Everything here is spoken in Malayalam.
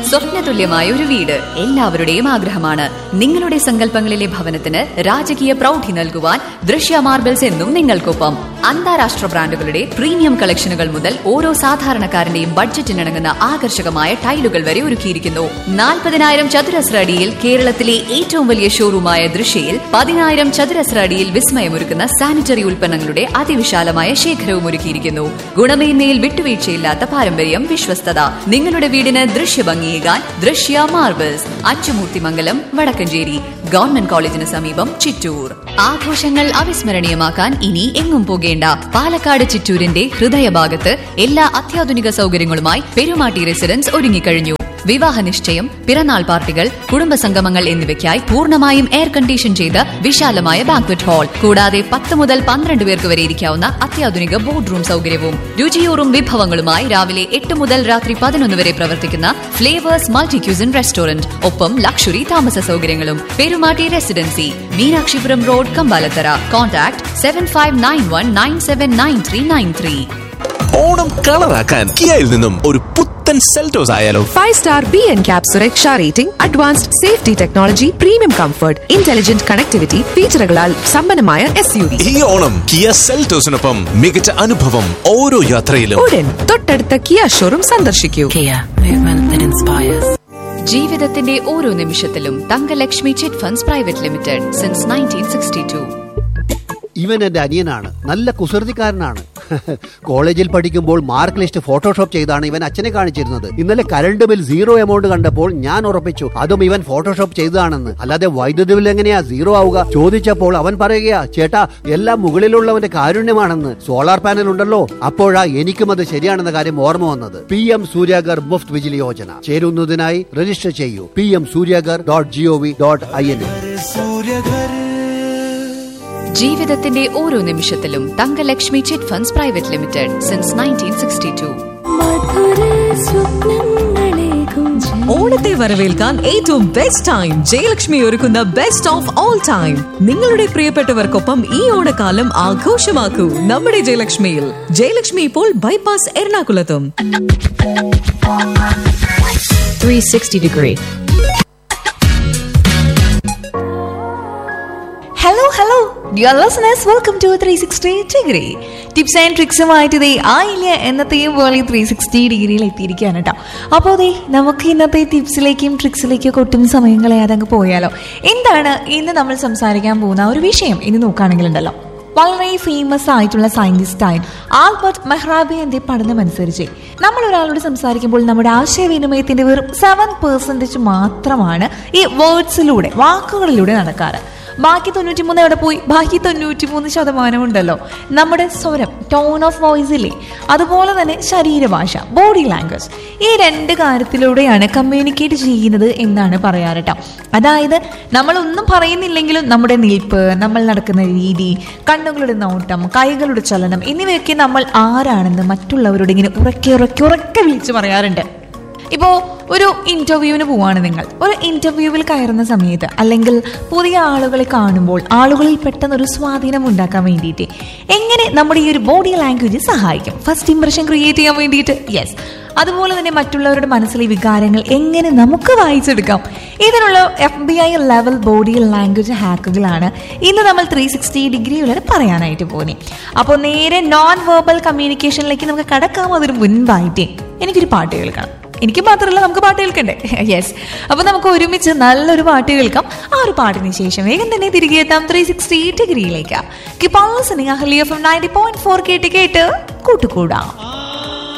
സ്വപ്നതുല്യമായ ഒരു വീട് എല്ലാവരുടെയും ആഗ്രഹമാണ് നിങ്ങളുടെ സങ്കല്പങ്ങളിലെ ഭവനത്തിന് രാജകീയ പ്രൗഢി നൽകുവാൻ ദൃശ്യ മാർബിൾസ് എന്നും നിങ്ങൾക്കൊപ്പം അന്താരാഷ്ട്ര ബ്രാൻഡുകളുടെ പ്രീമിയം കളക്ഷനുകൾ മുതൽ ഓരോ സാധാരണക്കാരന്റെയും ബഡ്ജറ്റിനിണങ്ങുന്ന ആകർഷകമായ ടൈലുകൾ വരെ ഒരുക്കിയിരിക്കുന്നു നാൽപ്പതിനായിരം ചതുരശ്ര അടിയിൽ കേരളത്തിലെ ഏറ്റവും വലിയ ഷോറൂമായ ദൃശ്യയിൽ പതിനായിരം ചതുരശ്ര അടിയിൽ വിസ്മയമൊരുക്കുന്ന സാനിറ്ററി ഉൽപ്പന്നങ്ങളുടെ അതിവിശാലമായ ശേഖരവും ഒരുക്കിയിരിക്കുന്നു ഗുണമേന്മയിൽ വിട്ടുവീഴ്ചയില്ലാത്ത പാരമ്പര്യം വിശ്വസ്തത നിങ്ങളുടെ വീടിന് ദൃശ്യഭംഗിയേകാൻ ദൃശ്യ മാർബിൾസ് അച്ചുമൂർത്തിമംഗലം വടക്കഞ്ചേരി ഗവൺമെന്റ് കോളേജിന് സമീപം ചിറ്റൂർ ആഘോഷങ്ങൾ അവിസ്മരണീയമാക്കാൻ ഇനി എങ്ങും പോകേണ്ട പാലക്കാട് ചിറ്റൂരിന്റെ ഹൃദയഭാഗത്ത് എല്ലാ അത്യാധുനിക സൗകര്യങ്ങളുമായി പെരുമാട്ടി റെസിഡൻസ് ഒരുങ്ങിക്കഴിഞ്ഞു വിവാഹ നിശ്ചയം പിറന്നാൾ പാർട്ടികൾ കുടുംബസംഗമങ്ങൾ എന്നിവയ്ക്കായി പൂർണ്ണമായും എയർ കണ്ടീഷൻ ചെയ്ത വിശാലമായ ബാങ്ക്വറ്റ് ഹാൾ കൂടാതെ പത്ത് മുതൽ പന്ത്രണ്ട് പേർക്ക് വരെ ഇരിക്കാവുന്ന അത്യാധുനിക ബോർഡ് റൂം സൗകര്യവും രുചിയൂറും വിഭവങ്ങളുമായി രാവിലെ എട്ട് മുതൽ രാത്രി പതിനൊന്ന് വരെ പ്രവർത്തിക്കുന്ന ഫ്ലേവേഴ്സ് മൾട്ടി ക്യൂസിൻ റെസ്റ്റോറന്റ് ഒപ്പം ലക്ഷറി താമസ സൗകര്യങ്ങളും Perumatty residency Meenakshipuram road Kambalathara contact seven five nine one nine seven nine three nine three Onam കളറാക്കാൻ കിയയിൽ നിന്നും ഒരു പുത്തൻ സെൽറ്റോസ് ആയാലോ five star B N CAP സുരക്ഷ rating advanced safety technology premium comfort intelligent connectivity ഫീച്ചറുകളാൽ സമ്പന്നമായ എസ് യു വി ഈ ഓണം കിയ സെൽറ്റോസിനൊപ്പം മികച്ച അനുഭവം ഓരോ യാത്രയിലും ഉടൻ തൊട്ടടുത്ത കിയ ഷോറൂം സന്ദർശിക്കൂ Kia, movement that inspires. ജീവിതത്തിന്റെ ഓരോ നിമിഷത്തിലും Thangalakshmi chit funds private limited since nineteen sixty two ഇവൻ എന്റെ അനിയനാണ് നല്ല കുസൃതിക്കാരനാണ് കോളേജിൽ പഠിക്കുമ്പോൾ മാർക്ക് ലിസ്റ്റ് ഫോട്ടോഷോപ്പ് ചെയ്താണ് ഇവൻ അച്ഛനെ കാണിച്ചിരുന്നത് ഇന്നലെ കരണ്ട് ബിൽ സീറോ എമൗണ്ട് കണ്ടപ്പോൾ ഞാൻ ഉറപ്പിച്ചു അതും ഇവൻ ഫോട്ടോഷോപ്പ് ചെയ്തതാണെന്ന് അല്ലാതെ വൈദ്യുതി ബിൽ എങ്ങനെയാ സീറോ ആവുക ചോദിച്ചപ്പോൾ അവൻ പറയുകയാ ചേട്ടാ എല്ലാം മുകളിലുള്ളവന്റെ കാരുണ്യമാണെന്ന് സോളാർ പാനൽ ഉണ്ടല്ലോ അപ്പോഴാ എനിക്കും അത് ശരിയാണെന്ന കാര്യം ഓർമ്മ വന്നത് പി എം സൂര്യാഗർ മുഫ്ത് വിജിലി യോജന ചേരുന്നതിനായി രജിസ്റ്റർ ചെയ്യൂ P M Surya Ghar dot G O V dot I N ജീവിതത്തിന്റെ ഓരോ നിമിഷത്തിലും Thangalakshmi chit funds private limited since nineteen sixty two ഓണത്തെ വരവേൽക്കാൻ ഏറ്റവും ബെസ്റ്റ് ടൈം ജയലക്ഷ്മി ഒരുക്കുന്ന ബെസ്റ്റ് ഓഫ് ഓൾ ടൈം നിങ്ങളുടെ പ്രിയപ്പെട്ടവർക്കൊപ്പം ഈ ഓണക്കാലം ആഘോഷമാക്കൂ നമ്മുടെ ജയലക്ഷ്മിയിൽ ജയലക്ഷ്മി ഇപ്പോൾ ബൈപ്പാസ് എറണാകുളത്തും 360 degree. Hello hello dear listeners welcome to three sixty degree tips and ട്രിക്സുമായിട്ട് ഇതേ ആയില്ല എന്നത്തെയും പോലെ ത്രീ സിക്സ്റ്റി ഡിഗ്രിയിൽ എത്തിയിരിക്കുകയാണ് കേട്ടോ അപ്പോൾ അതെ നമുക്ക് ഇന്നത്തെ ടിപ്സിലേക്കും ട്രിക്സിലേക്കും ഒക്കെ ഒട്ടും സമയം കളയാതെ അങ്ങ് പോയാലോ എന്താണ് ഇന്ന് നമ്മൾ സംസാരിക്കാൻ പോകുന്ന ഒരു വിഷയം ഇന്ന് നോക്കുകയാണെങ്കിലുണ്ടല്ലോ വളരെ ഫേമസ് ആയിട്ടുള്ള സയന്റിസ്റ്റായ ആൽബർട്ട് മെഹ്റാബിയന്റെ പഠനം അനുസരിച്ച് നമ്മൾ ഒരാളോട് സംസാരിക്കുമ്പോൾ നമ്മുടെ ആശയവിനിമയത്തിന്റെ വെറും സെവൻ പെർസെൻറ്റേജ് മാത്രമാണ് ഈ വേർഡ്സിലൂടെ വാക്കുകളിലൂടെ നടക്കാറ് ബാക്കി തൊണ്ണൂറ്റിമൂന്ന് എവിടെ പോയി ബാക്കി തൊണ്ണൂറ്റിമൂന്ന് ശതമാനം ഉണ്ടല്ലോ നമ്മുടെ സ്വരം ടോൺ ഓഫ് വോയിസ് ഇല്ലേ അതുപോലെ തന്നെ ശരീരഭാഷ ബോഡി ലാംഗ്വേജ് ഈ രണ്ട് കാര്യത്തിലൂടെയാണ് കമ്മ്യൂണിക്കേറ്റ് ചെയ്യുന്നത് എന്നാണ് പറയാറ് കേട്ടോ അതായത് നമ്മളൊന്നും പറയുന്നില്ലെങ്കിലും നമ്മുടെ നിൽപ്പ് നമ്മൾ നടക്കുന്ന രീതി കണ്ണുകളുടെ നോട്ടം കൈകളുടെ ചലനം എന്നിവയൊക്കെ നമ്മൾ ആരാണെന്ന് മറ്റുള്ളവരോട് ഇങ്ങനെ ഉറക്കെ ഉറക്കെ ഉറക്കെ വിളിച്ച് പറയാറുണ്ട് ഇപ്പോൾ ഒരു ഇന്റർവ്യൂവിന് പോവാണ് നിങ്ങൾ ഒരു ഇന്റർവ്യൂവിൽ കയറുന്ന സമയത്ത് അല്ലെങ്കിൽ പുതിയ ആളുകളെ കാണുമ്പോൾ ആളുകളിൽ പെട്ടെന്ന് ഒരു സ്വാധീനം ഉണ്ടാക്കാൻ വേണ്ടിയിട്ട് എങ്ങനെ നമ്മുടെ ഈ ഒരു ബോഡി ലാംഗ്വേജ് സഹായിക്കും ഫസ്റ്റ് ഇംപ്രഷൻ ക്രിയേറ്റ് ചെയ്യാൻ വേണ്ടിയിട്ട് യെസ് അതുപോലെ തന്നെ മറ്റുള്ളവരുടെ മനസ്സിലെ വികാരങ്ങൾ എങ്ങനെ നമുക്ക് വായിച്ചെടുക്കാം ഇതിനുള്ള F B I level body language ഹാക്കുകളാണ് ഇന്ന് നമ്മൾ ത്രീ സിക്സ്റ്റി ഡിഗ്രിയിലൂടെ പറയാനായിട്ട് പോകുന്നത് അപ്പോൾ നേരെ നോൺ വെർബൽ കമ്മ്യൂണിക്കേഷനിലേക്ക് നമുക്ക് കടക്കാം അതിന് മുൻപായിട്ട് എനിക്കൊരു പാട്ട് കേൾക്കണം എനിക്ക് മാത്രമല്ല നമുക്ക് പാട്ട് കേൾക്കണ്ടേ യെസ് അപ്പൊ നമുക്ക് ഒരുമിച്ച് നല്ലൊരു പാട്ട് കേൾക്കാം ആ ഒരു പാട്ടിന് ശേഷം വേഗം തന്നെ തിരികെ എത്താം ത്രീ സിക്സ്റ്റി ഡിഗ്രിയിലേക്ക് കിപ്പാസിനി Ahalia from ninety point four കേട്ട് കേട്ട് കൂട്ടുകൂടാം